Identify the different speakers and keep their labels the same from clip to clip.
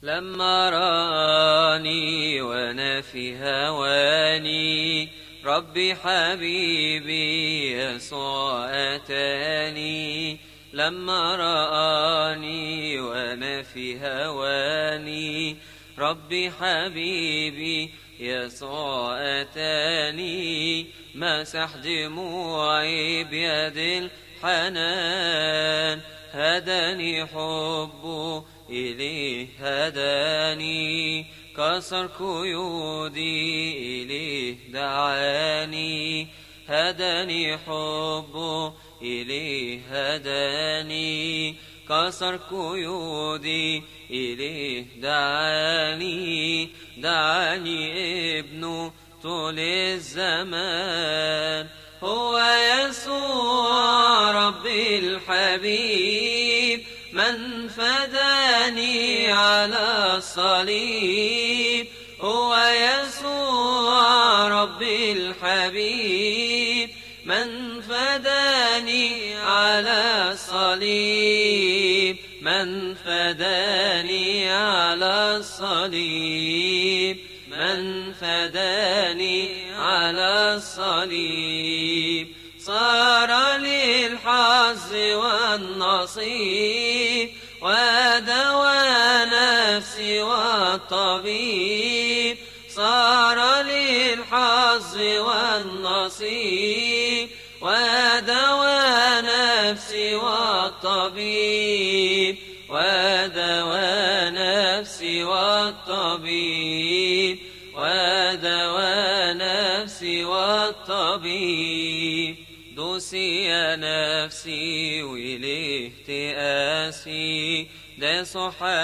Speaker 1: لما راني وانا في هواني ربي حبيبي يسوع اتاني لما رآني وانا في هواني ربي حبيبي يسوع اتاني مسح دموعي بيد الحنان هداني حبه إليه هداني كسر قيودي إليه دعاني هداني حبه إليه هداني كسر قيودي إليه دعاني دعاني ابنه طول الزمان هو يسوع ربي الحبيب من فداني على الصليب هو يسوع ربي الحبيب من فداني على الصليب من فداني على الصليب من فداني على الصليب صار لي الحظ والنصيب ودوى نفسي والطبيب صار لي الحظ والنصيب ودوى نفسي والطبيب ودوى نفسي والطبيب ودوى نفسي والطبيب دوسي يا نفسي وإليه تآسي داس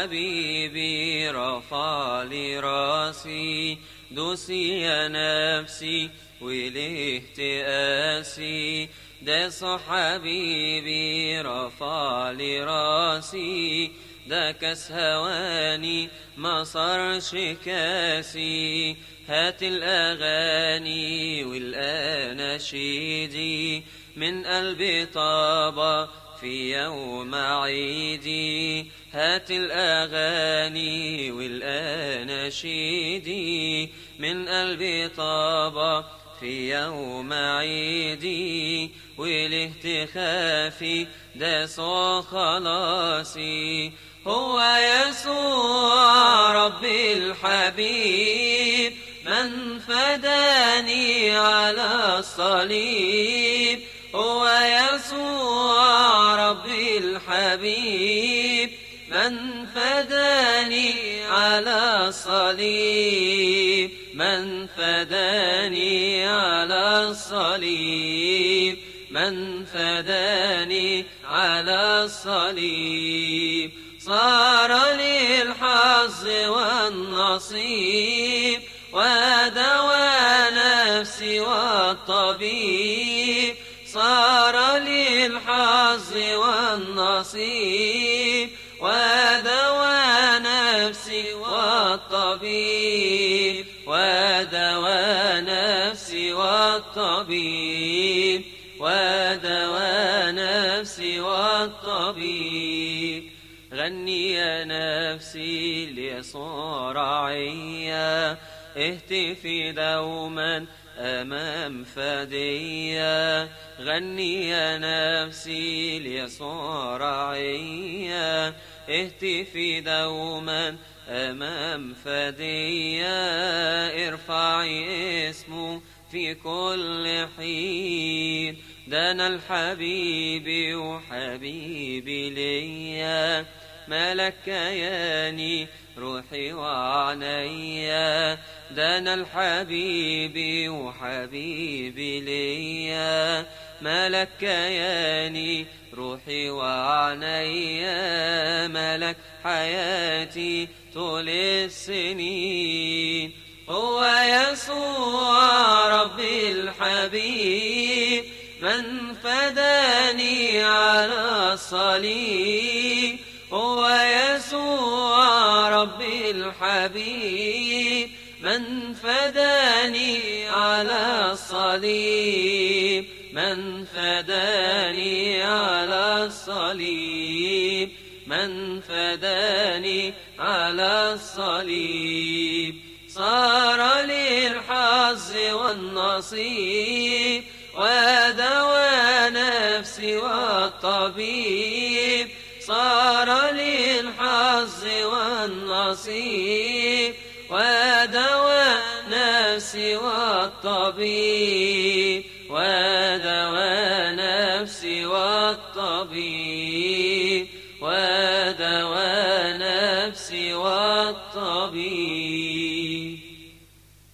Speaker 1: حبيبي رفع لي راسي دوسي يا نفسي وإليه تآسي داس حبيبي رفع لي راسي ده كاس هواني ما صارش كاسي هات الأغاني والأناشيدي من قلبي طابة في يوم عيدي هات الأغاني والأناشيدي من قلبي طابة في يوم عيدي والاهتخافي ده صو خلاصي هو يسوع ربي الحبيب من فداني على الصليب هو يسوع ربي الحبيب من فداني على الصليب من فداني على الصليب من فداني على الصليب صار لي الحظ والنصيب ودوى نفسي والطبيب صار لي الحظ والنصيب ودوى نفسي والطبيب ودوى نفسي والطبيب ودوى نفسي والطبيب غني يا نفسي ليصور عيا اهتفي دوما أمام فديا غني يا نفسي ليصور عيا اهتفي دوما أمام فديا ارفعي اسمه في كل حين دنا الحبيب وحبيبي ليا ملك كياني روحي وعنيا دنا الحبيب وحبيبي ليا ملك كياني روحي وعنيا ملك حياتي طول السنين هو يسوع ربي الحبيب من فداني على الصليب هو يسوع ربي الحبيب من فداني على الصليب من فداني على الصليب من فداني على على الصليب صار للحظ والنصيب ودوى نفسي والطبيب صار للحظ والنصيب ودوى نفسي والطبيب ودوى نفسي والطبيب ودوى نفسي والطبيب